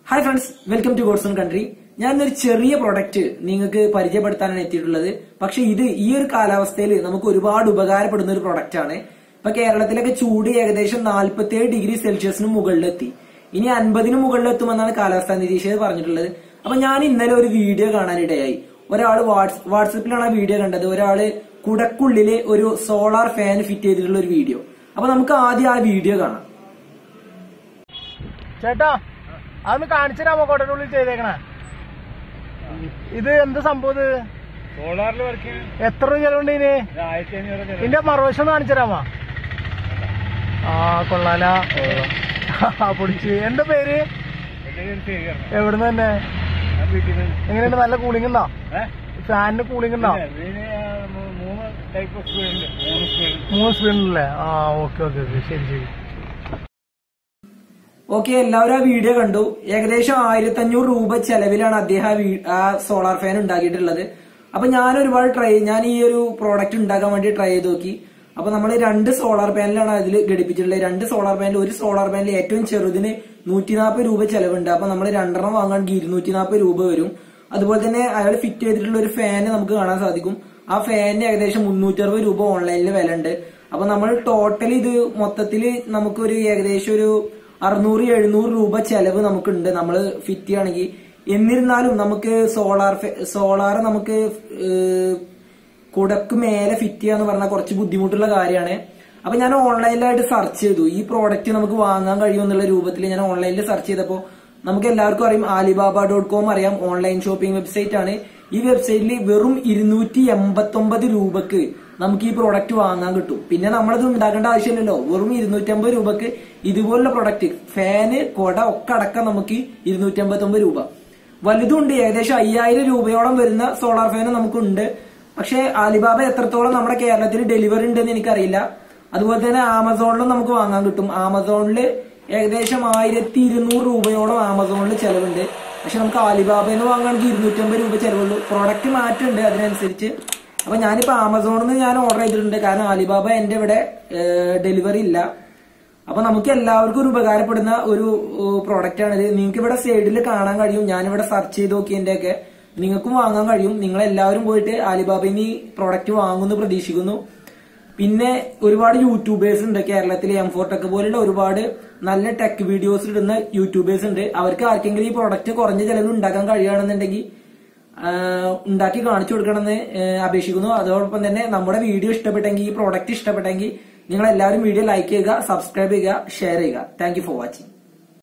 hi friends welcome to God's own country ഞാൻ ഒരു ചെറിയ പ്രൊഡക്റ്റ് നിങ്ങൾക്ക് പരിചയപ്പെടുത്താനാണ് എത്തിയിട്ടുള്ളത് പക്ഷെ ഇത് ഈ ഒരു കാലാവസ്ഥയിൽ നമുക്ക് ഒരുപാട് ഉപകാരപ്പെടുന്ന ഒരു പ്രൊഡക്റ്റ് ആണ് ഇപ്പൊ കേരളത്തിലൊക്കെ ചൂട് ഏകദേശം 47 ഡിഗ്രി സെൽഷ്യസിന് മുകളിലെത്തി ഇനി അൻപതിന് മുകളിലെത്തുമെന്നാണ് കാലാവസ്ഥാ നിരീക്ഷകർ പറഞ്ഞിട്ടുള്ളത് അപ്പൊ ഞാൻ ഇന്നലെ ഒരു വീഡിയോ കാണാനിടയായി ഒരാൾ വാട്സപ്പിലാണ് ആ വീഡിയോ കണ്ടത് ഒരാള് കുടക്കുള്ളില് ഒരു സോളാർ ഫാൻ ഫിറ്റ് ചെയ്തിട്ടുള്ള ഒരു വീഡിയോ അപ്പൊ നമുക്ക് ആദ്യം ആ വീഡിയോ കാണാം ചേട്ടാ അതൊന്ന് കാണിച്ചു തരാമോ കോട്ടനുള്ളിൽ ചെയ്തേക്കണേ ഇത് എന്ത് സംഭവം ഇത് സോളാറിൽ വർക്ക് എത്ര രൂപ ചെലവുണ്ട് ഇതിന് ആയിരത്തി അഞ്ഞൂറ് ഇതിന്റെ മറുവശം ഒന്ന് കാണിച്ചു തരാമോ ആ കൊള്ളാല പൊടിച്ച് എന്താ പേര് എവിടുന്ന് തന്നെ എങ്ങനെയുണ്ട് നല്ല കൂളിംഗ് ഉണ്ടോ ഫാനിന് കൂളിംഗ് ഉണ്ടോ മൂന്ന് ടൈപ്പ് ഓഫ് സ്പീഡ് ഉണ്ട് മൂന്ന് സ്പീഡ് മൂന്ന് സ്പീഡിലല്ലേ ആ ഓക്കെ ഓക്കെ ഓക്കെ ശരി ശരി ഓക്കെ എല്ലാവരും ആ വീഡിയോ കണ്ടു ഏകദേശം ആയിരത്തി അഞ്ഞൂറ് രൂപ ചെലവിലാണ് അദ്ദേഹം ആ വീ- ആ സോളാർ ഫാൻ ഉണ്ടാക്കിയിട്ടുള്ളത് അപ്പൊ ഞാൻ ഒരുപാട് ട്രൈ ഞാൻ ഈ ഒരു പ്രോഡക്റ്റ് ഉണ്ടാക്കാൻ വേണ്ടി ട്രൈ ചെയ്ത് നോക്കി അപ്പൊ നമ്മൾ രണ്ട് സോളാർ പാനലാണ് അതിൽ ഘടിപ്പിച്ചിട്ടുള്ളത് രണ്ട് സോളാർ പാനൽ ഒരു സോളാർ പാനൽ ഏറ്റവും ചെറുതിന് നൂറ്റി നാൽപ്പത് രൂപ ചെലവുണ്ട് അപ്പൊ നമ്മൾ രണ്ടെണ്ണം വാങ്ങുകയാണെങ്കിൽ ഇരുന്നൂറ്റി നാൽപ്പത് രൂപ വരും അതുപോലെ തന്നെ അയാൾ ഫിറ്റ് ചെയ്തിട്ടുള്ള ഒരു ഫാന് നമുക്ക് കാണാൻ സാധിക്കും ആ ഫാനിന് ഏകദേശം മുന്നൂറ്റി അറുപത് രൂപ ഓൺലൈനിൽ വില ഉണ്ട് അപ്പൊ നമ്മൾ ടോട്ടൽ ഇത് മൊത്തത്തിൽ നമുക്കൊരു ഏകദേശം ഒരു അറുന്നൂറ് എഴുന്നൂറ് രൂപ ചെലവ് നമുക്കുണ്ട് നമ്മൾ ഫിറ്റ് ചെയ്യുകയാണെങ്കിൽ എന്നിരുന്നാലും നമുക്ക് സോളാർ സോളാർ നമുക്ക് ഏഹ്, കുടക്ക് മേലെ ഫിറ്റ് ചെയ്യാന്ന് പറഞ്ഞാൽ കുറച്ച് ബുദ്ധിമുട്ടുള്ള കാര്യമാണ് അപ്പൊ ഞാൻ ഓൺലൈനിലായിട്ട് സെർച്ച് ചെയ്തു ഈ പ്രോഡക്റ്റ് നമുക്ക് വാങ്ങാൻ കഴിയും എന്നുള്ള രൂപത്തിൽ ഞാൻ ഓൺലൈനിൽ സെർച്ച് ചെയ്തപ്പോൾ നമുക്ക് എല്ലാവർക്കും അറിയാം ആലിബാബ ഡോട്ട് കോം അറിയാം ഓൺലൈൻ ഷോപ്പിംഗ് വെബ്സൈറ്റ് ആണ് ഈ വെബ്സൈറ്റിൽ വെറും ഇരുന്നൂറ്റി എൺപത്തി ഒമ്പത് രൂപക്ക് നമുക്ക് ഈ പ്രോഡക്റ്റ് വാങ്ങാൻ കിട്ടും പിന്നെ നമ്മളത് ഉണ്ടാക്കേണ്ട ആവശ്യമില്ലല്ലോ വെറും ഇരുന്നൂറ്റമ്പത് രൂപക്ക് ഇതുപോലുള്ള പ്രൊഡക്റ്റ് ഫാന് കൊട ഒക്കെ അടക്കം നമുക്ക് ഇരുന്നൂറ്റി അമ്പത്തി ഒമ്പത് രൂപ വലുതുണ്ട് ഏകദേശം അയ്യായിരം രൂപയോളം വരുന്ന സോളാർ ഫാൻ നമുക്കുണ്ട് പക്ഷെ ആലിബാബ എത്രത്തോളം നമ്മുടെ കേരളത്തിൽ ഡെലിവറി ഉണ്ടെന്ന് എനിക്കറിയില്ല അതുപോലെ തന്നെ ആമസോണിലും നമുക്ക് വാങ്ങാൻ കിട്ടും ആമസോണിൽ ഏകദേശം ആയിരത്തി ഇരുന്നൂറ് രൂപയോളം ആമസോണിൽ ചെലവുണ്ട് പക്ഷെ നമുക്ക് ആലിബാബയിൽ നിന്ന് വാങ്ങുകയാണെങ്കിൽ ഇരുന്നൂറ്റമ്പത് രൂപ ചെലവുള്ളൂ പ്രോഡക്റ്റ് മാറ്റമുണ്ട് അതിനനുസരിച്ച് അപ്പൊ ഞാനിപ്പോ ആമസോണിൽ നിന്ന് ഞാൻ ഓർഡർ ചെയ്തിട്ടുണ്ട് കാരണം ആലിബാബ എന്റെ ഇവിടെ ഡെലിവറി ഇല്ല അപ്പൊ നമുക്ക് എല്ലാവർക്കും ഒരു ഉപകാരപ്പെടുന്ന ഒരു പ്രോഡക്റ്റ് ആണിത് നിങ്ങൾക്ക് ഇവിടെ സൈഡിൽ കാണാൻ കഴിയും ഞാനിവിടെ സെർച്ച് ചെയ്ത് നോക്കിയതിന്റെ ഒക്കെ നിങ്ങൾക്കും വാങ്ങാൻ കഴിയും നിങ്ങൾ എല്ലാവരും പോയിട്ട് ആലിബാബയിൽ നിന്ന് ഈ പ്രോഡക്റ്റ് വാങ്ങുമെന്ന് പ്രതീക്ഷിക്കുന്നു പിന്നെ ഒരുപാട് യൂട്യൂബേഴ്സ് ഉണ്ട് കേരളത്തിലെ എം ഫോർ ടെക് പോലുള്ള ഒരുപാട് നല്ല ടെക് വീഡിയോസ് ഇടുന്ന യൂട്യൂബേഴ്സ് ഉണ്ട് അവർക്ക് ആർക്കെങ്കിലും ഈ പ്രോഡക്റ്റ് കുറഞ്ഞ ചെലവിൽ ഉണ്ടാക്കാൻ കഴിയുകയാണെന്നുണ്ടെങ്കിൽ ആഹ് ഉണ്ടാക്കി കാണിച്ചു കൊടുക്കണമെന്ന് ആഹ് അപേക്ഷിക്കുന്നു അതോടൊപ്പം തന്നെ നമ്മുടെ വീഡിയോ ഇഷ്ടപ്പെട്ടെങ്കിൽ ഈ പ്രോഡക്റ്റ് ഇഷ്ടപ്പെട്ടെങ്കിൽ നിങ്ങൾ എല്ലാവരും വീഡിയോ ലൈക്ക് ചെയ്യുക സബ്സ്ക്രൈബ് ചെയ്യുക ഷെയർ ചെയ്യുക താങ്ക് ഫോർ വാച്ചിങ്